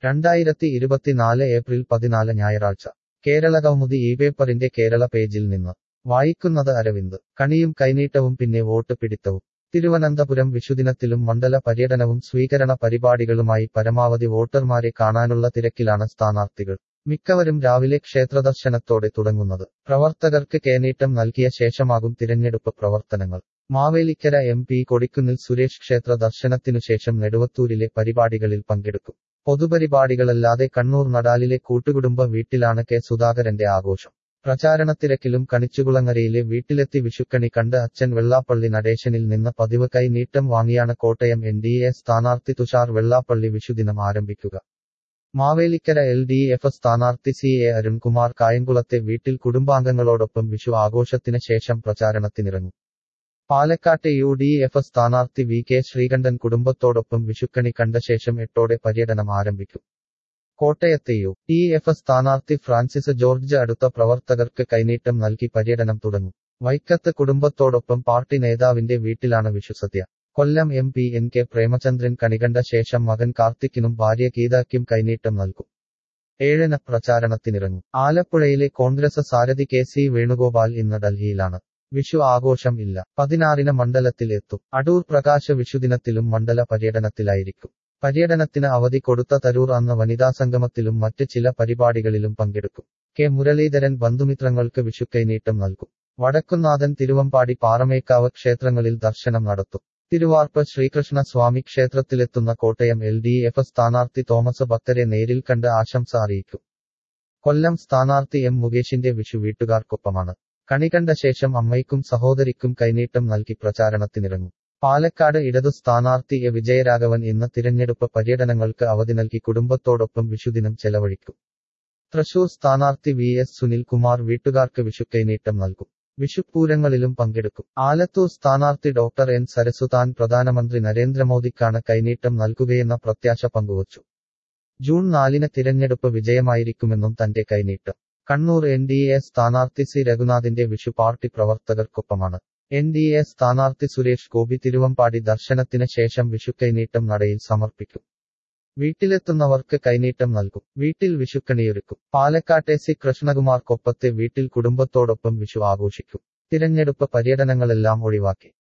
രണ്ടായിരത്തി ഇരുപത്തിനാല് ഏപ്രിൽ പതിനാല് ഞായറാഴ്ച കേരള കൗമുദി ഈ പേപ്പറിന്റെ കേരള പേജിൽ നിന്ന് വായിക്കുന്നത് അരവിന്ദ് കണിയും കൈനീട്ടവും പിന്നെ വോട്ട് പിടിത്തവും തിരുവനന്തപുരം വിഷുദിനത്തിലും മണ്ഡല പര്യടനവും സ്വീകരണ പരിപാടികളുമായി പരമാവധി വോട്ടർമാരെ കാണാനുള്ള തിരക്കിലാണ് സ്ഥാനാർത്ഥികൾ മിക്കവരും രാവിലെ ക്ഷേത്രദർശനത്തോടെ തുടങ്ങുന്നത് പ്രവർത്തകർക്ക് കേനീട്ടം നൽകിയ ശേഷമാകും തിരഞ്ഞെടുപ്പ് പ്രവർത്തനങ്ങൾ മാവേലിക്കര എം പി കൊടിക്കുന്നിൽ സുരേഷ് ക്ഷേത്ര ദർശനത്തിനുശേഷം നെടുവത്തൂരിലെ പരിപാടികളിൽ പങ്കെടുക്കും പൊതുപരിപാടികളല്ലാതെ കണ്ണൂർ നടാലിലെ കൂട്ടുകുടുംബ വീട്ടിലാണ് കെ സുധാകരന്റെ ആഘോഷം പ്രചാരണത്തിരക്കിലും കണിച്ചുകുളങ്ങരയിലെ വീട്ടിലെത്തി വിഷുക്കണി കണ്ട് അച്ഛൻ വെള്ളാപ്പള്ളി നടേശനിൽ നിന്ന് പതിവ് കൈ നീട്ടം വാങ്ങിയാണ് കോട്ടയം എൻ ഡി എ സ്ഥാനാർത്ഥി തുഷാർ വെള്ളാപ്പള്ളി വിഷുദിനം ആരംഭിക്കുക മാവേലിക്കര എൽ ഡി എഫ് സ്ഥാനാർത്ഥി സി എ അരുൺകുമാർ കായംകുളത്തെ വീട്ടിൽ കുടുംബാംഗങ്ങളോടൊപ്പം വിഷു ആഘോഷത്തിന് ശേഷം പ്രചാരണത്തിനിറങ്ങും പാലക്കാട്ടെ യു ഡി എഫ് സ്ഥാനാർത്ഥി വി കെ ശ്രീകണ്ഠൻ കുടുംബത്തോടൊപ്പം വിഷുക്കണി കണ്ട ശേഷം എട്ടോടെ പര്യടനം ആരംഭിക്കും കോട്ടയത്തെ യു ഡി എഫ് സ്ഥാനാർത്ഥി ഫ്രാൻസിസ് ജോർജ് അടുത്ത പ്രവർത്തകർക്ക് കൈനീട്ടം നൽകി പര്യടനം തുടങ്ങും വൈക്കത്ത് കുടുംബത്തോടൊപ്പം പാർട്ടി നേതാവിന്റെ വീട്ടിലാണ് വിഷുസദ്യ Kollam M P N K Premachandran കണികണ്ട ശേഷം മകൻ കാർത്തിക്കിനും ഭാര്യ ഗീതയ്ക്കും കൈനീട്ടം നൽകും ഏഴിന് പ്രചാരണത്തിനിറങ്ങും ആലപ്പുഴയിലെ കോൺഗ്രസ് സാരഥി കെ സി വേണുഗോപാൽ ഇന്ന് ഡൽഹിയിലാണ് വിഷു ആഘോഷം ഇല്ല പതിനാറിന് മണ്ഡലത്തിൽ എത്തും അടൂർ പ്രകാശ് വിഷുദിനത്തിലും മണ്ഡല പര്യടനത്തിലായിരിക്കും പര്യടനത്തിന് അവധി കൊടുത്ത തരൂർ അന്ന് വനിതാ സംഗമത്തിലും മറ്റ് ചില പരിപാടികളിലും പങ്കെടുക്കും കെ മുരളീധരൻ ബന്ധുമിത്രങ്ങൾക്ക് വിഷുക്കൈനീട്ടം നൽകും വടക്കുന്നാഥൻ തിരുവമ്പാടി പാറമേക്കാവ് ക്ഷേത്രങ്ങളിൽ ദർശനം നടത്തും തിരുവാർപ്പ് ശ്രീകൃഷ്ണ സ്വാമി ക്ഷേത്രത്തിലെത്തുന്ന കോട്ടയം എൽ ഡി എഫ് സ്ഥാനാർത്ഥി തോമസ് ഭക്തരെ നേരിൽ കണ്ട് ആശംസ അറിയിക്കും കൊല്ലം സ്ഥാനാർത്ഥി എം മുകേഷിന്റെ വിഷു വീട്ടുകാർക്കൊപ്പമാണ് കണികണ്ട ശേഷം അമ്മയ്ക്കും സഹോദരിക്കും കൈനീട്ടം നൽകി പ്രചാരണത്തിനിറങ്ങും പാലക്കാട് ഇടതു സ്ഥാനാർത്ഥി എ വിജയരാഘവൻ ഇന്ന് തിരഞ്ഞെടുപ്പ് പര്യടനങ്ങൾക്ക് അവധി നൽകി കുടുംബത്തോടൊപ്പം വിഷുദിനം ചെലവഴിക്കും തൃശൂർ സ്ഥാനാർത്ഥി വി എസ് സുനിൽകുമാർ വീട്ടുകാർക്ക് വിഷുക്കൈനീട്ടം നൽകും വിഷുപ്പൂരങ്ങളിലും പങ്കെടുക്കും ആലത്തൂർ സ്ഥാനാർത്ഥി ഡോക്ടർ എൻ സരസു താൻ പ്രധാനമന്ത്രി നരേന്ദ്രമോദിക്കാണ് കൈനീട്ടം നൽകുകയെന്ന പ്രത്യാശ പങ്കുവച്ചു ജൂൺ നാലിന് തിരഞ്ഞെടുപ്പ് വിജയമായിരിക്കുമെന്നും തന്റെ കൈനീട്ടം കണ്ണൂർ എൻ ഡി എ സ്ഥാനാർത്ഥി സി രഘുനാഥിന്റെ വിഷു പാർട്ടി പ്രവർത്തകർക്കൊപ്പമാണ് എൻ ഡി എ സ്ഥാനാർത്ഥി സുരേഷ് ഗോപി തിരുവമ്പാടി ദർശനത്തിന് ശേഷം വിഷുക്കൈനീട്ടം നടയിൽ സമർപ്പിക്കും വീട്ടിലെത്തുന്നവർക്ക് കൈനീട്ടം നൽകും വീട്ടിൽ വിഷുക്കണിയൊരുക്കും പാലക്കാട്ടെ സി കൃഷ്ണകുമാർ കൊപ്പത്തെ വീട്ടിൽ കുടുംബത്തോടൊപ്പം വിഷു ആഘോഷിക്കും തിരഞ്ഞെടുപ്പ് പര്യടനങ്ങളെല്ലാം ഒഴിവാക്കി